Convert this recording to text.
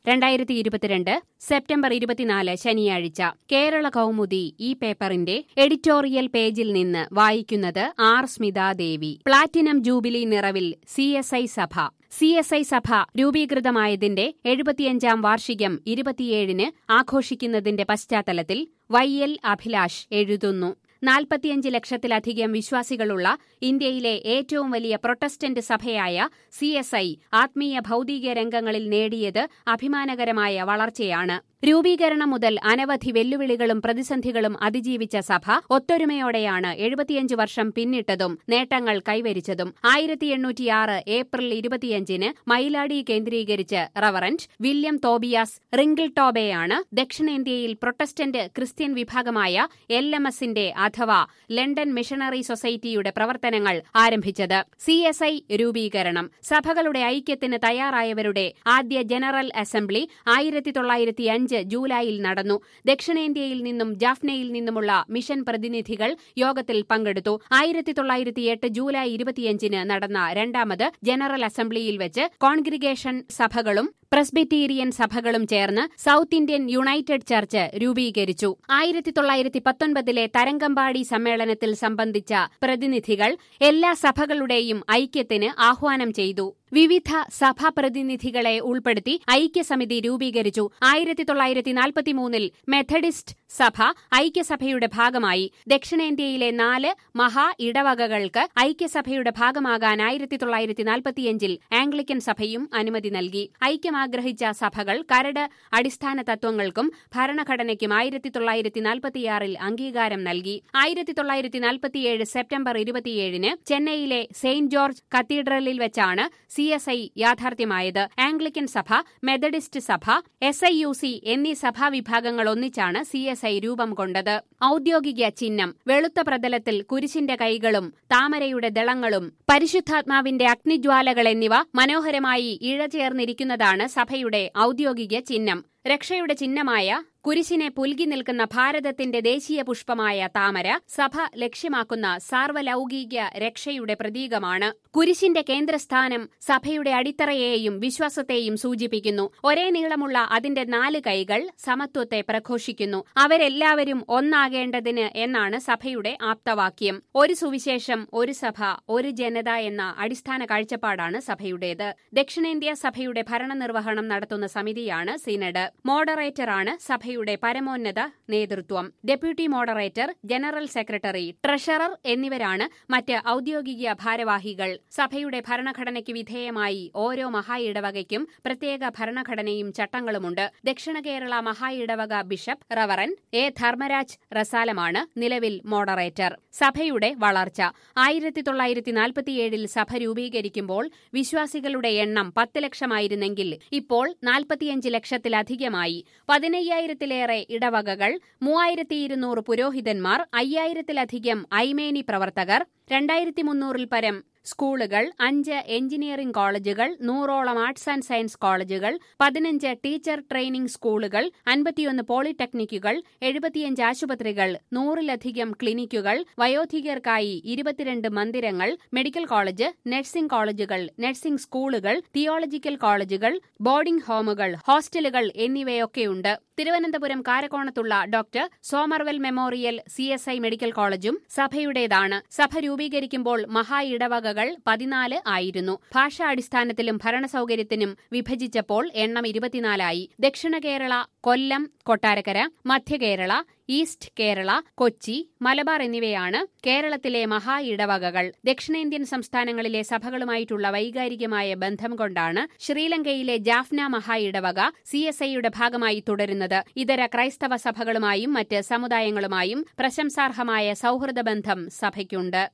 രണ്ടായിരത്തി ഇരുപത്തിരണ്ട് സെപ്റ്റംബർ ഇരുപത്തിനാല് ശനിയാഴ്ച കേരള കൗമുദി ഈ പേപ്പറിന്റെ എഡിറ്റോറിയൽ പേജിൽ നിന്ന് വായിക്കുന്നത് ആർ സ്മിതാദേവി പ്ലാറ്റിനം ജൂബിലി നിറവിൽ സി എസ് ഐ സഭ സി എസ് ഐ സഭ രൂപീകൃതമായതിന്റെ എഴുപത്തിയഞ്ചാം വാർഷികം ഇരുപത്തിയേഴിന് ആഘോഷിക്കുന്നതിന്റെ പശ്ചാത്തലത്തിൽ വൈ എൽ അഭിലാഷ് എഴുതുന്നു നാൽപ്പത്തിയഞ്ച് ലക്ഷത്തിലധികം വിശ്വാസികളുള്ള ഇന്ത്യയിലെ ഏറ്റവും വലിയ പ്രൊട്ടസ്റ്റന്റ് സഭയായ സി എസ് ഐ ആത്മീയ ഭൗതിക രംഗങ്ങളിൽ നേടിയത് അഭിമാനകരമായ വളർച്ചയാണ് രൂപീകരണം മുതൽ അനവധി വെല്ലുവിളികളും പ്രതിസന്ധികളും അതിജീവിച്ച സഭ ഒത്തൊരുമയോടെയാണ് എഴുപത്തിയഞ്ച് വർഷം പിന്നിട്ടതും നേട്ടങ്ങൾ കൈവരിച്ചതും ആയിരത്തി എണ്ണൂറ്റിയാറ് ഏപ്രിൽ ഇരുപത്തിയഞ്ചിന് മയിലാടി കേന്ദ്രീകരിച്ച് റവറന്റ് വില്യം തോബിയാസ് റിങ്കിൾ ടോബെയാണ് ദക്ഷിണേന്ത്യയിൽ പ്രൊട്ടസ്റ്റന്റ് ക്രിസ്ത്യൻ വിഭാഗമായ എൽ എം എസിന്റെ അഥവാ ലണ്ടൻ മിഷണറി സൊസൈറ്റിയുടെ പ്രവർത്തനങ്ങൾ ആരംഭിച്ചത് സി എസ് ഐ രൂപീകരണം സഭകളുടെ ഐക്യത്തിന് തയ്യാറായവരുടെ ആദ്യ ജനറൽ അസംബ്ലി ആയിരത്തി തൊള്ളായിരത്തി അഞ്ച് ജൂലൈയിൽ നടന്നു ദക്ഷിണേന്ത്യയിൽ നിന്നും ജാഫ്നയിൽ നിന്നുമുള്ള മിഷൻ പ്രതിനിധികൾ യോഗത്തിൽ പങ്കെടുത്തു ആയിരത്തി തൊള്ളായിരത്തി എട്ട് ജൂലൈ ഇരുപത്തിയഞ്ചിന് നടന്ന രണ്ടാമത് ജനറൽ അസംബ്ലിയിൽ വെച്ച് കോൺഗ്രിഗേഷൻ സഭകളും പ്രസ്ബിറ്റീരിയൻ സഭകളും ചേർന്ന് സൌത്ത് ഇന്ത്യൻ യുണൈറ്റഡ് ചർച്ച് രൂപീകരിച്ചു ആയിരത്തി തൊള്ളായിരത്തി പത്തൊൻപതിലെ തരംഗമ്പാടി സമ്മേളനത്തിൽ സംബന്ധിച്ച പ്രതിനിധികൾ എല്ലാ സഭകളുടെയും ഐക്യത്തിന് ആഹ്വാനം ചെയ്തു വിവിധ സഭാ പ്രതിനിധികളെ ഉൾപ്പെടുത്തി ഐക്യസമിതി രൂപീകരിച്ചു ആയിരത്തി തൊള്ളായിരത്തി നാൽപ്പത്തിമൂന്നിൽ മെഥഡിസ്റ്റ് സഭ ഐക്യസഭയുടെ ഭാഗമായി ദക്ഷിണേന്ത്യയിലെ നാല് മഹാ ഇടവകകൾക്ക് ഐക്യസഭയുടെ ഭാഗമാകാൻ ആയിരത്തി തൊള്ളായിരത്തി നാൽപ്പത്തിയഞ്ചിൽ ആംഗ്ലിക്കൻ സഭയും അനുമതി നൽകി ഐക്യമാഗ്രഹിച്ച സഭകൾ കരട് അടിസ്ഥാന തത്വങ്ങൾക്കും ഭരണഘടനയ്ക്കും ആയിരത്തി തൊള്ളായിരത്തി നാൽപ്പത്തിയാറിൽ അംഗീകാരം നൽകി ആയിരത്തി തൊള്ളായിരത്തി നാൽപ്പത്തിയേഴ് സെപ്റ്റംബർ ഇരുപത്തിയേഴിന് ചെന്നൈയിലെ സെയിന്റ് ജോർജ് കത്തീഡ്രലിൽ വെച്ചാണ് സി എസ് ഐ യാഥാർത്ഥ്യമായത് ആംഗ്ലിക്കൻ സഭ മെത്തഡിസ്റ്റ് സഭ എസ് ഐ യു സി എന്നീ സഭാവിഭാഗങ്ങൾ ഒന്നിച്ചാണ് സി എസ് ഐ രൂപം കൊണ്ടത് ഔദ്യോഗിക ചിഹ്നം വെളുത്ത പ്രതലത്തിൽ കുരിശിന്റെ കൈകളും താമരയുടെ ദളങ്ങളും പരിശുദ്ധാത്മാവിന്റെ അഗ്നിജ്വാലകൾ എന്നിവ മനോഹരമായി ഇഴചേർന്നിരിക്കുന്നതാണ് സഭയുടെ ഔദ്യോഗിക ചിഹ്നം രക്ഷയുടെ ചിഹ്നമായ കുരിശിനെ പുൽകി നിൽക്കുന്ന ഭാരതത്തിന്റെ ദേശീയ പുഷ്പമായ താമര സഭ ലക്ഷ്യമാക്കുന്ന സാർവലൗകിക രക്ഷയുടെ പ്രതീകമാണ് കുരിശിന്റെ കേന്ദ്രസ്ഥാനം സഭയുടെ അടിത്തറയെയും വിശ്വാസത്തെയും സൂചിപ്പിക്കുന്നു ഒരേ നീളമുള്ള അതിന്റെ നാല് കൈകൾ സമത്വത്തെ പ്രഘോഷിക്കുന്നു അവരെല്ലാവരും ഒന്നാകേണ്ടതിന് എന്നാണ് സഭയുടെ ആപ്തവാക്യം ഒരു സുവിശേഷം ഒരു സഭ ഒരു ജനത എന്ന അടിസ്ഥാന കാഴ്ചപ്പാടാണ് സഭയുടേത് ദക്ഷിണേന്ത്യ സഭയുടെ ഭരണനിർവഹണം നടത്തുന്ന സമിതിയാണ് സിനഡ് മോഡറേറ്ററാണ് സഭയുടെ പരമോന്നത നേതൃത്വം deputy moderator general secretary treasurer എന്നിവരാണ് മറ്റ് ഔദ്യോഗിക ഭാരവാഹികൾ സഭയുടെ ഭരണഘടനയ്ക്ക് വിധേയമായി ഓരോ മഹാ ഇടവകയ്ക്കും പ്രത്യേക ഭരണഘടനയും ചട്ടങ്ങളുമുണ്ട് ദക്ഷിണ കേരള മഹാ ഇടവക ബിഷപ്പ് റവറൻ എ ധർമ്മരാജ് റസാലമാണ് നിലവിൽ മോഡറേറ്റർ സഭയുടെ വളർച്ച ആയിരത്തി തൊള്ളായിരത്തി നാൽപ്പത്തിയേഴിൽ സഭ രൂപീകരിക്കുമ്പോൾ വിശ്വാസികളുടെ എണ്ണം പത്ത് ലക്ഷമായിരുന്നെങ്കിൽ ഇപ്പോൾ നാൽപ്പത്തിയഞ്ച് ലക്ഷത്തിലധികമായി പതിനയ്യായിരത്തിലേറെ ഇടവകകൾ മൂവായിരത്തി ഇരുന്നൂറ് പുരോഹിതന്മാർ അയ്യായിരത്തിലധികം ഐമേനി പ്രവർത്തകർ രണ്ടായിരത്തി മുന്നൂറിൽ പരം സ്കൂളുകൾ അഞ്ച് എഞ്ചിനീയറിംഗ് കോളേജുകൾ നൂറോളം ആർട്സ് ആൻഡ് സയൻസ് കോളേജുകൾ പതിനഞ്ച് ടീച്ചർ ട്രെയിനിംഗ് സ്കൂളുകൾ അൻപത്തിയൊന്ന് പോളിടെക്നിക്കുകൾ എഴുപത്തിയഞ്ച് ആശുപത്രികൾ നൂറിലധികം ക്ലിനിക്കുകൾ വയോധികർക്കായി ഇരുപത്തിരണ്ട് മന്ദിരങ്ങൾ മെഡിക്കൽ കോളേജ് നഴ്സിംഗ് കോളേജുകൾ നഴ്സിംഗ് സ്കൂളുകൾ തിയോളജിക്കൽ കോളേജുകൾ ബോർഡിംഗ് ഹോമുകൾ ഹോസ്റ്റലുകൾ എന്നിവയൊക്കെയുണ്ട് തിരുവനന്തപുരം കാരക്കോണത്തുള്ള doctor Somervell memorial C S I medical കോളേജും സഭയുടേതാണ് സഭ രൂപീകരിക്കുമ്പോൾ മഹാ ഇടവകകൾ പതിനാല് ആയിരുന്നു ഭാഷാടിസ്ഥാനത്തിലും ഭരണസൗകര്യത്തിനും വിഭജിച്ചപ്പോൾ എണ്ണം ഇരുപത്തിനാലായി ദക്ഷിണ കേരള കൊല്ലം കൊട്ടാരക്കര മധ്യകേരള ഈസ്റ്റ് കേരള കൊച്ചി മലബാർ എന്നിവയാണ് കേരളത്തിലെ മഹാ ഇടവകകൾ ദക്ഷിണേന്ത്യൻ സംസ്ഥാനങ്ങളിലെ സഭകളുമായിട്ടുള്ള വൈകാരികമായ ബന്ധം കൊണ്ടാണ് ശ്രീലങ്കയിലെ ജാഫ്ന മഹാ ഇടവക സി എസ് ഐയുടെ ഭാഗമായി തുടരുന്നത് ഇതര ക്രൈസ്തവ സഭകളുമായും മറ്റ് സമുദായങ്ങളുമായും പ്രശംസാർഹമായ സൗഹൃദ ബന്ധം സഭയ്ക്കുണ്ട്